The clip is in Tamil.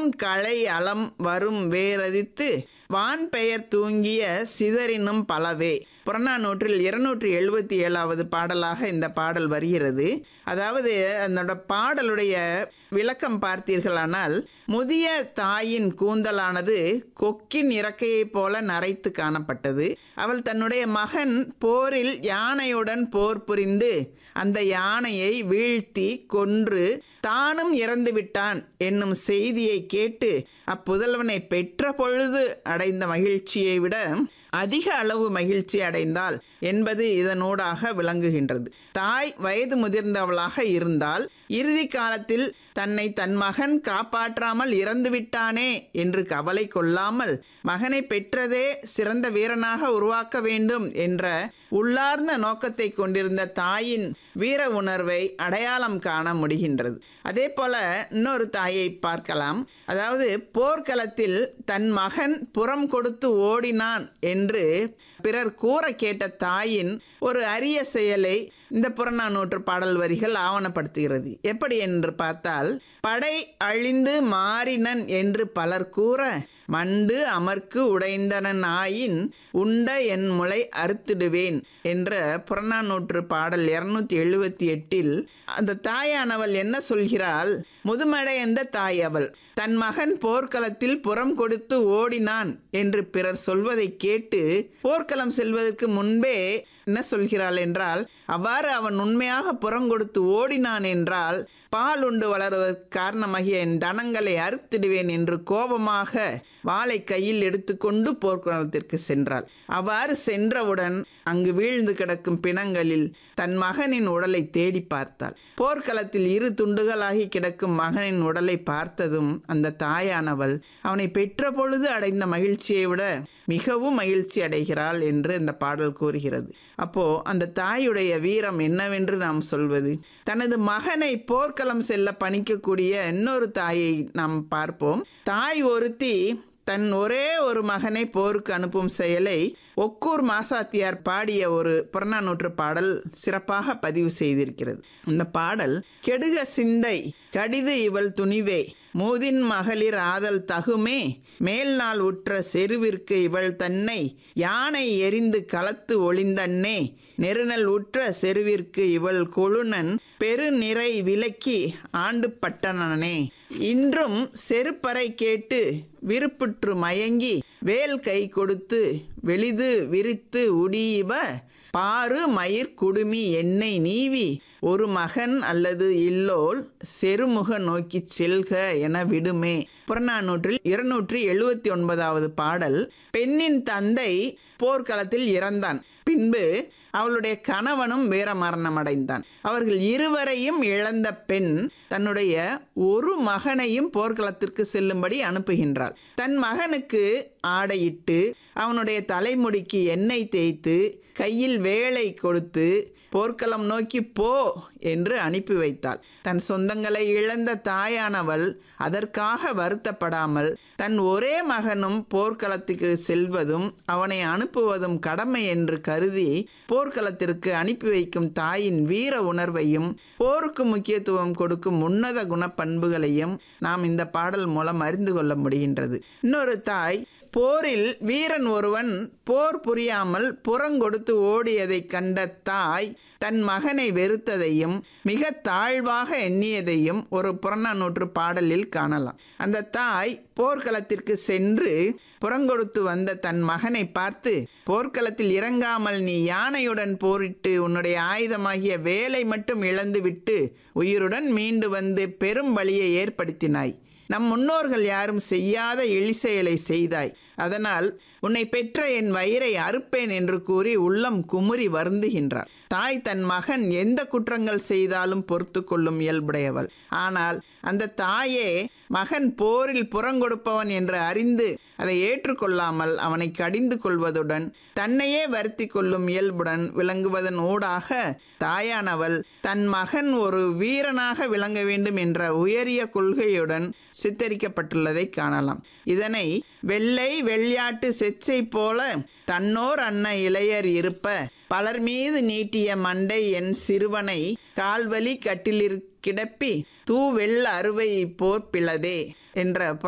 களை அலம் வரும் வேரதித்து வான் பெயர் தூங்கிய சிதறினும் பலவே புறநானூற்றில் இருநூற்றி எழுபத்தி ஏழாவது பாடலாக இந்த பாடல் வருகிறது அதாவது அதனோட பாடலுடைய விளக்கம் பார்த்தீர்களானால் முதிய தாயின் கூந்தலானது கொக்கின் இறக்கையைப் போல நரைத்து காணப்பட்டது அவள் தன்னுடைய மகன் போரில் யானையுடன் போர் புரிந்து அந்த யானையை வீழ்த்தி கொன்று தானும் இறந்து விட்டான் என்னும் செய்தியை கேட்டு அப்புதல்வனை பெற்ற பொழுது அடைந்த மகிழ்ச்சியை விட அதிக அளவு மகிழ்ச்சி அடைந்தாள் என்பது இதனூடாக விளங்குகின்றது தாய் வயது முதிர்ந்தவளாக இருந்தால் இறுதி காலத்தில் தன்னை தன் மகன் காப்பாற்றாமல் இறந்துவிட்டானே என்று கவலை கொள்ளாமல் மகனை பெற்றதே சிறந்த வீரனாக உருவாக்க வேண்டும் என்ற உள்ளார்ந்த நோக்கத்தை கொண்டிருந்த தாயின் வீர உணர்வை அடையாளம் காண முடிகின்றது அதே போல இன்னொரு தாயை பார்க்கலாம் அதாவது போர்க்களத்தில் தன் மகன் புறம் கொடுத்து ஓடினான் என்று பிறர் கூற கேட்ட தாயின் ஒரு அரிய செயலை இந்த புறநானூற்று பாடல் வரிகள் ஆவணப்படுத்துகிறது எப்படி என்று பார்த்தால் படை அழிந்து மாறினன் என்று பலர் கூற மண்டு அமர்க்கு உடைந்தனன் ஆயின் உண்ட என் முளை அறுத்திடுவேன் என்ற புறநானூற்று பாடல் இருநூத்தி எழுபத்தி எட்டில் அந்த தாயானவள் என்ன சொல்கிறாள் முதுமடையந்த தாய் அவள் தன் மகன் போர்க்களத்தில் புறம் கொடுத்து ஓடினான் என்று பிறர் சொல்வதை கேட்டு போர்க்களம் செல்வதற்கு முன்பே என்ன சொல்கிறாள் என்றால் அவ்வாறு அவன் உண்மையாக புறங்கொடுத்து ஓடினான் என்றால் பால் உண்டு வளருவதற்கு காரணமாகிய என் தனங்களை அறுத்திடுவேன் என்று கோபமாக வாளை கையில் எடுத்துக்கொண்டு போர்க்களத்திற்கு சென்றாள் அவ்வாறு சென்றவுடன் அங்கு வீழ்ந்து கிடக்கும் பிணங்களில் தன் மகனின் உடலை தேடி பார்த்தாள் போர்க்களத்தில் இரு துண்டுகளாகி கிடக்கும் மகனின் உடலை பார்த்ததும் அந்த தாயானவள் அவனை பெற்ற பொழுது அடைந்த மகிழ்ச்சியை விட மிகவும் மகிழ்ச்சி அடைகிறாள் என்று இந்த பாடல் கூறுகிறது அப்போ அந்த தாயுடைய வீரம் என்னவென்று நாம் சொல்வது தனது மகனை போர்க்களம் செல்ல பணிக்கக்கூடிய இன்னொரு தாயை நாம் பார்ப்போம் தாய் ஒருத்தி தன் ஒரே ஒரு மகனை போருக்கு அனுப்பும் செயலை ஒக்கூர் மாசாத்தியார் பாடிய ஒரு புறநானூற்று பாடல் சிறப்பாக பதிவு செய்திருக்கிறது இந்த பாடல் கெடுக சிந்தை கடிது இவள் துணிவே மூதின் மகளிர் ஆதல் தகுமே மேல் நாள் உற்ற செருவிற்கு இவள் தன்னை யானை எரிந்து கலத்து ஒளிந்தன்னே நெருநல் உற்ற செருவிற்கு இவள் கொழுனன் பெருநிறை விலக்கி ஆண்டு பட்டனனே இன்றும் செருப்பறை கேட்டு விருப்புற்று மயங்கி வேல் கை கொடுத்து வெளிது விரித்து உடியிப பாரு மயிர் குடுமி எண்ணெய் நீவி ஒரு மகன் அல்லது இல்லோல் செருமுக நோக்கி செல்க என விடுமே புறநானூற்றில் இருநூற்றி எழுபத்தி ஒன்பதாவது பாடல் பெண்ணின் தந்தை போர்க்களத்தில் இறந்தான் பின்பு அவளுடைய கணவனும் வீரமரணம் அடைந்தான் அவர்கள் இருவரையும் இழந்த பெண் தன்னுடைய ஒரு மகனையும் போர்க்களத்திற்கு செல்லும்படி அனுப்புகின்றாள் தன் மகனுக்கு ஆடையிட்டு அவனுடைய தலைமுடிக்கு எண்ணெய் தேய்த்து கையில் வேலை கொடுத்து போர்க்களம் நோக்கி போ என்று அனுப்பி வைத்தாள் தன் சொந்தங்களை இழந்த தாயானவள் அதற்காக வருத்தப்படாமல் தன் ஒரே மகனும் போர்க்களத்துக்கு செல்வதும் அவனை அனுப்புவதும் கடமை என்று கருதி போர்க்களத்திற்கு அனுப்பி வைக்கும் தாயின் வீர உணர்வையும் போருக்கு முக்கியத்துவம் கொடுக்கும் உன்னத குணப்பண்புகளையும் நாம் இந்த பாடல் மூலம் அறிந்து கொள்ள முடிகின்றது இன்னொரு தாய் போரில் வீரன் ஒருவன் போர் புரியாமல் புறங்கொடுத்து ஓடியதைக் கண்ட தாய் தன் மகனை வெறுத்ததையும் மிக தாழ்வாக எண்ணியதையும் ஒரு புறநானூற்று பாடலில் காணலாம் அந்த தாய் போர்க்களத்திற்கு சென்று புறங்கொடுத்து வந்த தன் மகனை பார்த்து போர்க்களத்தில் இறங்காமல் நீ யானையுடன் போரிட்டு உன்னுடைய ஆயுதமாகிய வேலை மட்டும் இழந்துவிட்டு உயிருடன் மீண்டு வந்து பெரும் வழியை ஏற்படுத்தினாய் நம் முன்னோர்கள் யாரும் செய்யாத இழிசெயலை செய்தாய் அதனால் உன்னை பெற்ற என் வயிறை அறுப்பேன் என்று கூறி உள்ளம் குமுறி வருந்துகின்றார் தாய் தன் மகன் எந்த குற்றங்கள் செய்தாலும் பொறுத்து கொள்ளும் இயல்புடையவள் ஆனால் அந்த தாயே மகன் போரில் புறங்கொடுப்பவன் என்று அறிந்து அதை ஏற்றுக்கொள்ளாமல் அவனை கடிந்து கொள்வதுடன் தன்னையே வருத்தி கொள்ளும் இயல்புடன் விளங்குவதன் ஊடாக தாயானவள் தன் மகன் ஒரு வீரனாக விளங்க வேண்டும் என்ற உயரிய கொள்கையுடன் சித்தரிக்கப்பட்டுள்ளதை காணலாம் இதனை வெள்ளை வெள்ளாட்டு செச்சை போல தன்னோர் அன்ன இளையர் இருப்ப பலர் மீது நீட்டிய மண்டை என் சிறுவனை கால்வலி கட்டிலிற் கிடப்பி தூ வெள்ள அறுவை போர் பிளதே என்ற